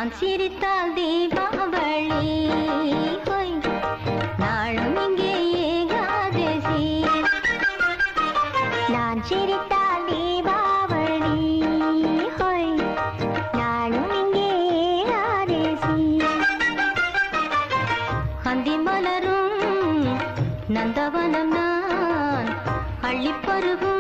நான் சிரித்தால் தீபாவளி ஹொய் நாளும் இங்கே ஏகாதசி நான் சிரித்தால் தீபாவளி ஹொய் நாளும் இங்கே ஏகாதசி அந்தி மலரும் நந்தவனம் நான் அள்ளிப்பருகும்